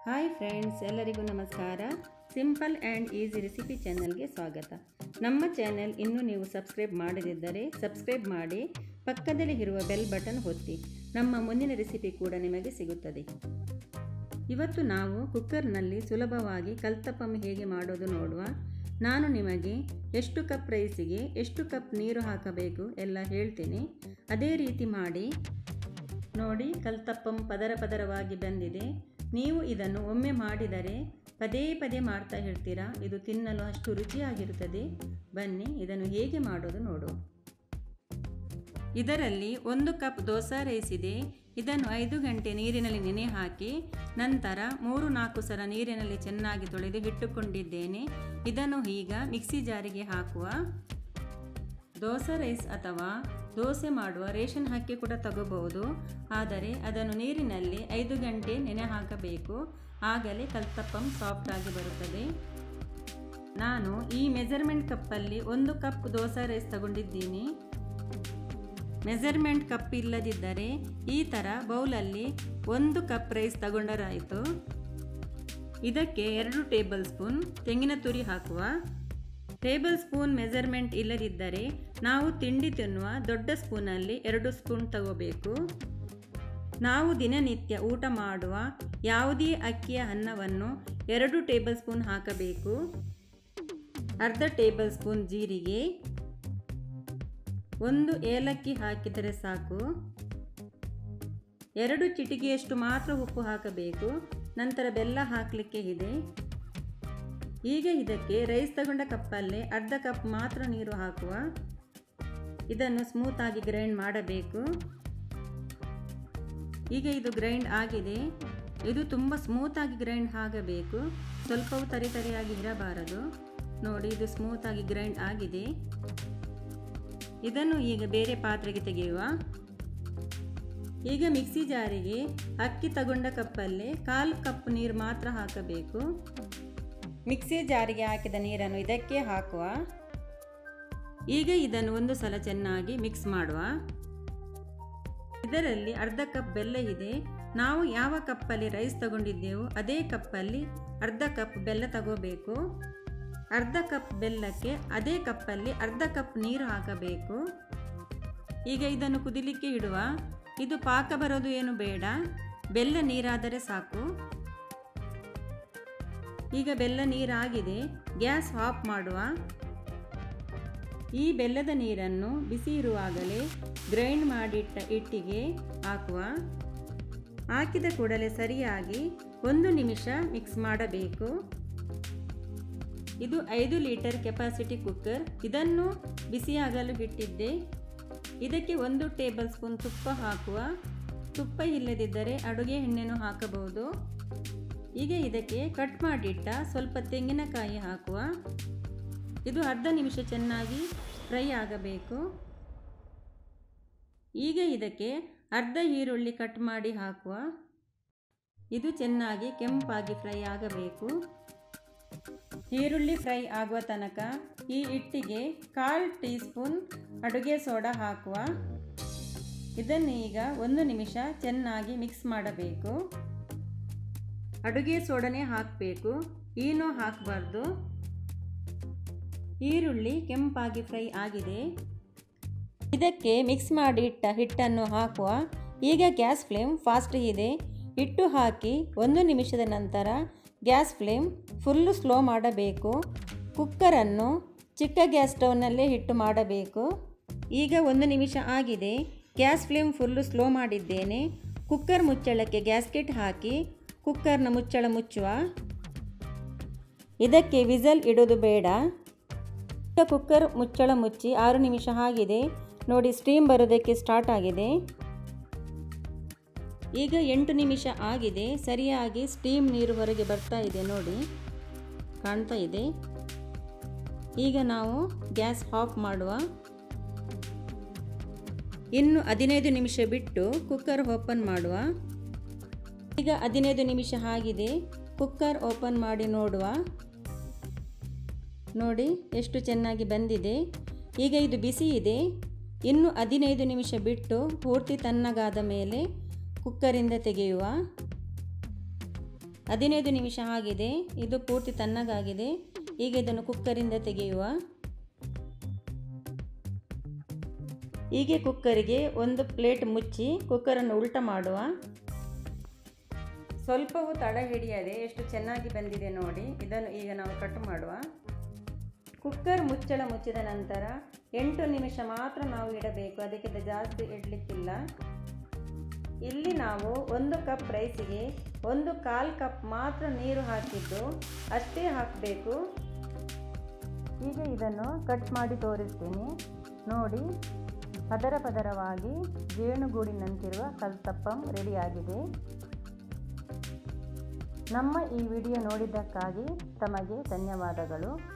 hi friends ಎಲ್ಲರಿಗೂ ನಮಸ್ಕಾರ simple and easy recipe ಚಾನಲ್ಗೆ ಸ್ವಾಗತ ನಮ್ಮ ಚಾನೆಲ್ ಇನ್ನೂ ನೀವು ಸಬ್ಸ್ಕ್ರೈಬ್ ಮಾಡದಿದ್ದರೆ ಸಬ್ಸ್ಕ್ರೈಬ್ ಮಾಡಿ ಪಕ್ಕದಲ್ಲಿ ಇರುವ ಬೆಲ್ ಬಟನ್ ಒತ್ತಿ ನಮ್ಮ ಮುಂದಿನ ರೆಸಿಪಿ ಕೂಡ ನಿಮಗೆ ಸಿಗುತ್ತದೆ ಇವತ್ತು ನಾವು ಕುಕ್ಕರ್ನಲ್ಲಿ ಸುಲಭವಾಗಿ ಕಲ್ತಪ್ಪಮ್ ಹೇಗೆ ಮಾಡೋದು ನೋಡುವ ನಾನು ನಿಮಗೆ ಎಷ್ಟು ಕಪ್ ರೈಸಿಗೆ ಎಷ್ಟು ಕಪ್ ನೀರು ಹಾಕಬೇಕು ಎಲ್ಲ ಹೇಳ್ತೀನಿ ಅದೇ ರೀತಿ ಮಾಡಿ ನೋಡಿ ಕಲ್ತಪ್ಪಂ ಪದರ ಪದರವಾಗಿ ಬಂದಿದೆ ನೀವು ಇದನ್ನು ಒಮ್ಮೆ ಮಾಡಿದರೆ ಪದೇ ಪದೇ ಮಾಡ್ತಾ ಇರ್ತೀರಾ ಇದು ತಿನ್ನಲು ಅಷ್ಟು ರುಚಿಯಾಗಿರುತ್ತದೆ ಬನ್ನಿ ಇದನ್ನು ಹೇಗೆ ಮಾಡೋದು ನೋಡುವ ಇದರಲ್ಲಿ ಒಂದು ಕಪ್ ದೋಸಾ ರೈಸ್ ಇದೆ ಇದನ್ನು ಐದು ಗಂಟೆ ನೀರಿನಲ್ಲಿ ನೆನೆ ಹಾಕಿ ನಂತರ ಮೂರು ನಾಲ್ಕು ಸಲ ನೀರಿನಲ್ಲಿ ಚೆನ್ನಾಗಿ ತೊಳೆದು ಇಟ್ಟುಕೊಂಡಿದ್ದೇನೆ ಇದನ್ನು ಈಗ ಮಿಕ್ಸಿ ಜಾರಿಗೆ ಹಾಕುವ ದೋಸೆ ರೈಸ್ ಅಥವಾ ದೋಸೆ ಮಾಡುವ ರೇಷನ್ ಅಕ್ಕಿ ಕೂಡ ತಗೋಬಹುದು ಆದರೆ ಅದನ್ನು ನೀರಿನಲ್ಲಿ ಐದು ಗಂಟೆ ನೆನೆ ಹಾಕಬೇಕು ಆಗಲೇ ಕಲ್ತಪ್ಪಂ ಸಾಫ್ಟ್ ಆಗಿ ಬರುತ್ತದೆ ನಾನು ಈ ಮೆಜರ್ಮೆಂಟ್ ಕಪ್ಪಲ್ಲಿ ಒಂದು ಕಪ್ ದೋಸೆ ರೈಸ್ ತಗೊಂಡಿದ್ದೀನಿ ಮೆಜರ್ಮೆಂಟ್ ಕಪ್ ಇಲ್ಲದಿದ್ದರೆ ಈ ಥರ ಬೌಲಲ್ಲಿ ಒಂದು ಕಪ್ ರೈಸ್ ತಗೊಂಡರಾಯಿತು ಇದಕ್ಕೆ ಎರಡು ಟೇಬಲ್ ಸ್ಪೂನ್ ತೆಂಗಿನ ತುರಿ ಹಾಕುವ ಟೇಬಲ್ ಸ್ಪೂನ್ ಮೆಜರ್ಮೆಂಟ್ ಇಲ್ಲದಿದ್ದರೆ ನಾವು ತಿಂಡಿ ತಿನ್ನುವ ದೊಡ್ಡ ಸ್ಪೂನಲ್ಲಿ ಎರಡು ಸ್ಪೂನ್ ತಗೋಬೇಕು ನಾವು ದಿನನಿತ್ಯ ಊಟ ಮಾಡುವ ಯಾವುದೇ ಅಕ್ಕಿಯ ಅನ್ನವನ್ನು ಎರಡು ಟೇಬಲ್ ಸ್ಪೂನ್ ಹಾಕಬೇಕು ಅರ್ಧ ಟೇಬಲ್ ಸ್ಪೂನ್ ಜೀರಿಗೆ ಒಂದು ಏಲಕ್ಕಿ ಹಾಕಿದರೆ ಸಾಕು ಎರಡು ಚಿಟಿಕೆಯಷ್ಟು ಮಾತ್ರ ಉಪ್ಪು ಹಾಕಬೇಕು ನಂತರ ಬೆಲ್ಲ ಹಾಕಲಿಕ್ಕೆ ಇದೆ ಈಗ ಇದಕ್ಕೆ ರೈಸ್ ತಗೊಂಡ ಕಪ್ಪಲ್ಲೇ ಅರ್ಧ ಕಪ್ ಮಾತ್ರ ನೀರು ಹಾಕುವ ಇದನ್ನು ಸ್ಮೂತಾಗಿ ಗ್ರೈಂಡ್ ಮಾಡಬೇಕು ಈಗ ಇದು ಗ್ರೈಂಡ್ ಆಗಿದೆ ಇದು ತುಂಬ ಸ್ಮೂತಾಗಿ ಗ್ರೈಂಡ್ ಆಗಬೇಕು ಸ್ವಲ್ಪವೂ ತರಿ ತರಿಯಾಗಿ ಇರಬಾರದು ನೋಡಿ ಇದು ಸ್ಮೂತಾಗಿ ಗ್ರೈಂಡ್ ಆಗಿದೆ ಇದನ್ನು ಈಗ ಬೇರೆ ಪಾತ್ರೆಗೆ ತೆಗೆಯುವ ಈಗ ಮಿಕ್ಸಿ ಜಾರಿಗೆ ಅಕ್ಕಿ ತಗೊಂಡ ಕಪ್ಪಲ್ಲೇ ಕಾಲು ಕಪ್ ನೀರು ಮಾತ್ರ ಹಾಕಬೇಕು ಮಿಕ್ಸಿ ಜಾರಿಗೆ ಹಾಕಿದ ನೀರನ್ನು ಇದಕ್ಕೆ ಹಾಕುವ ಈಗ ಇದನ್ನು ಒಂದು ಸಲ ಚೆನ್ನಾಗಿ ಮಿಕ್ಸ್ ಮಾಡುವ ಇದರಲ್ಲಿ ಅರ್ಧ ಕಪ್ ಬೆಲ್ಲ ಇದೆ ನಾವು ಯಾವ ಕಪ್ಪಲ್ಲಿ ರೈಸ್ ತಗೊಂಡಿದ್ದೆವು ಅದೇ ಕಪ್ಪಲ್ಲಿ ಅರ್ಧ ಕಪ್ ಬೆಲ್ಲ ತಗೋಬೇಕು ಅರ್ಧ ಕಪ್ ಬೆಲ್ಲಕ್ಕೆ ಅದೇ ಕಪ್ಪಲ್ಲಿ ಅರ್ಧ ಕಪ್ ನೀರು ಹಾಕಬೇಕು ಈಗ ಇದನ್ನು ಕುದಿಲಿಕ್ಕೆ ಇಡುವ ಇದು ಪಾಕ ಬರೋದು ಏನು ಬೇಡ ಬೆಲ್ಲ ನೀರಾದರೆ ಸಾಕು ಈಗ ಬೆಲ್ಲ ನೀರಾಗಿದೆ ಗ್ಯಾಸ್ ಆಫ್ ಮಾಡುವ ಈ ಬೆಲ್ಲದ ನೀರನ್ನು ಬಿಸಿ ಇರುವಾಗಲೇ ಗ್ರೈಂಡ್ ಮಾಡಿಟ್ಟ ಹಿಟ್ಟಿಗೆ ಹಾಕುವ ಹಾಕಿದ ಕೂಡಲೇ ಸರಿಯಾಗಿ ಒಂದು ನಿಮಿಷ ಮಿಕ್ಸ್ ಮಾಡಬೇಕು ಇದು ಐದು ಲೀಟರ್ ಕೆಪಾಸಿಟಿ ಕುಕ್ಕರ್ ಇದನ್ನು ಬಿಸಿಯಾಗಲು ಇಟ್ಟಿದ್ದೆ ಇದಕ್ಕೆ ಒಂದು ಟೇಬಲ್ ಸ್ಪೂನ್ ತುಪ್ಪ ಹಾಕುವ ತುಪ್ಪ ಇಲ್ಲದಿದ್ದರೆ ಅಡುಗೆ ಎಣ್ಣೆನೂ ಹಾಕಬಹುದು ಈಗ ಇದಕ್ಕೆ ಕಟ್ ಮಾಡಿಟ್ಟ ಸ್ವಲ್ಪ ತೆಂಗಿನಕಾಯಿ ಹಾಕುವ ಇದು ಅರ್ಧ ನಿಮಿಷ ಚೆನ್ನಾಗಿ ಫ್ರೈ ಆಗಬೇಕು ಈಗ ಇದಕ್ಕೆ ಅರ್ಧ ಈರುಳ್ಳಿ ಕಟ್ ಮಾಡಿ ಹಾಕುವ ಇದು ಚೆನ್ನಾಗಿ ಕೆಂಪಾಗಿ ಫ್ರೈ ಆಗಬೇಕು ಈರುಳ್ಳಿ ಫ್ರೈ ಆಗುವ ತನಕ ಈ ಹಿಟ್ಟಿಗೆ ಕಾಲು ಟೀ ಸ್ಪೂನ್ ಅಡುಗೆ ಸೋಡಾ ಹಾಕುವ ಇದನ್ನು ಈಗ ಒಂದು ನಿಮಿಷ ಚೆನ್ನಾಗಿ ಮಿಕ್ಸ್ ಮಾಡಬೇಕು ಅಡುಗೆ ಸೋಡನೆ ಹಾಕಬೇಕು ಏನೂ ಹಾಕಬಾರ್ದು ಈರುಳ್ಳಿ ಕೆಂಪಾಗಿ ಫ್ರೈ ಆಗಿದೆ ಇದಕ್ಕೆ ಮಿಕ್ಸ್ ಮಾಡಿ ಇಟ್ಟ ಹಿಟ್ಟನ್ನು ಹಾಕುವ ಈಗ ಗ್ಯಾಸ್ ಫ್ಲೇಮ್ ಫಾಸ್ಟ್ ಇದೆ ಹಿಟ್ಟು ಹಾಕಿ ಒಂದು ನಿಮಿಷದ ನಂತರ ಗ್ಯಾಸ್ ಫ್ಲೇಮ್ ಫುಲ್ಲು ಸ್ಲೋ ಮಾಡಬೇಕು ಕುಕ್ಕರನ್ನು ಚಿಕ್ಕ ಗ್ಯಾಸ್ ಸ್ಟವ್ನಲ್ಲೇ ಹಿಟ್ಟು ಮಾಡಬೇಕು ಈಗ ಒಂದು ನಿಮಿಷ ಆಗಿದೆ ಗ್ಯಾಸ್ ಫ್ಲೇಮ್ ಫುಲ್ಲು ಸ್ಲೋ ಮಾಡಿದ್ದೇನೆ ಕುಕ್ಕರ್ ಮುಚ್ಚಳಕ್ಕೆ ಗ್ಯಾಸ್ಕೆಟ್ ಹಾಕಿ ಕುಕ್ಕರ್ನ ಮುಚ್ಚಳ ಮುಚ್ಚುವ ಇದಕ್ಕೆ ವಿಸಲ್ ಇಡೋದು ಬೇಡ ಕುಕ್ಕರ್ ಮುಚ್ಚಳ ಮುಚ್ಚಿ ಆರು ನಿಮಿಷ ಆಗಿದೆ ನೋಡಿ ಸ್ಟೀಮ್ ಬರೋದಕ್ಕೆ ಸ್ಟಾರ್ಟ್ ಆಗಿದೆ ಈಗ ಎಂಟು ನಿಮಿಷ ಆಗಿದೆ ಸರಿಯಾಗಿ ಸ್ಟೀಮ್ ನೀರು ಹೊರಗೆ ಬರ್ತಾ ಇದೆ ನೋಡಿ ಕಾಣ್ತಾ ಇದೆ ಈಗ ನಾವು ಗ್ಯಾಸ್ ಆಫ್ ಮಾಡುವ ಇನ್ನು ಹದಿನೈದು ನಿಮಿಷ ಬಿಟ್ಟು ಕುಕ್ಕರ್ ಓಪನ್ ಮಾಡುವ ಈಗ ಹದಿನೈದು ನಿಮಿಷ ಆಗಿದೆ ಕುಕ್ಕರ್ ಓಪನ್ ಮಾಡಿ ನೋಡುವ ನೋಡಿ ಎಷ್ಟು ಚೆನ್ನಾಗಿ ಬಂದಿದೆ ಈಗ ಇದು ಬಿಸಿ ಇದೆ ಇನ್ನು ಹದಿನೈದು ನಿಮಿಷ ಬಿಟ್ಟು ಪೂರ್ತಿ ತಣ್ಣಗಾದ ಮೇಲೆ ಕುಕ್ಕರಿಂದ ತೆಗೆಯುವ ಹದಿನೈದು ನಿಮಿಷ ಆಗಿದೆ ಇದು ಪೂರ್ತಿ ತಣ್ಣಗಾಗಿದೆ ಈಗ ಇದನ್ನು ಕುಕ್ಕರಿಂದ ತೆಗೆಯುವ ಹೀಗೆ ಕುಕ್ಕರಿಗೆ ಒಂದು ಪ್ಲೇಟ್ ಮುಚ್ಚಿ ಕುಕ್ಕರನ್ನು ಉಲ್ಟ ಮಾಡುವ ಸ್ವಲ್ಪವೂ ತಡ ಹಿಡಿಯದೆ ಎಷ್ಟು ಚೆನ್ನಾಗಿ ಬಂದಿದೆ ನೋಡಿ ಇದನ್ನು ಈಗ ನಾವು ಕಟ್ ಮಾಡುವ ಕುಕ್ಕರ್ ಮುಚ್ಚಳ ಮುಚ್ಚಿದ ನಂತರ ಎಂಟು ನಿಮಿಷ ಮಾತ್ರ ನಾವು ಇಡಬೇಕು ಅದಕ್ಕಿಂತ ಜಾಸ್ತಿ ಇಡಲಿಕ್ಕಿಲ್ಲ ಇಲ್ಲಿ ನಾವು ಒಂದು ಕಪ್ ರೈಸಿಗೆ ಒಂದು ಕಾಲು ಕಪ್ ಮಾತ್ರ ನೀರು ಹಾಕಿದ್ದು ಅಷ್ಟೇ ಹಾಕಬೇಕು ಈಗ ಇದನ್ನು ಕಟ್ ಮಾಡಿ ತೋರಿಸ್ತೀನಿ ನೋಡಿ ಪದರ ಪದರವಾಗಿ ಜೇನುಗೂಡಿನಂತಿರುವ ಕಲ್ತಪ್ಪಂ ರೆಡಿಯಾಗಿದೆ ನಮ್ಮ ಈ ವಿಡಿಯೋ ನೋಡಿದ್ದಕ್ಕಾಗಿ ತಮಗೆ ಧನ್ಯವಾದಗಳು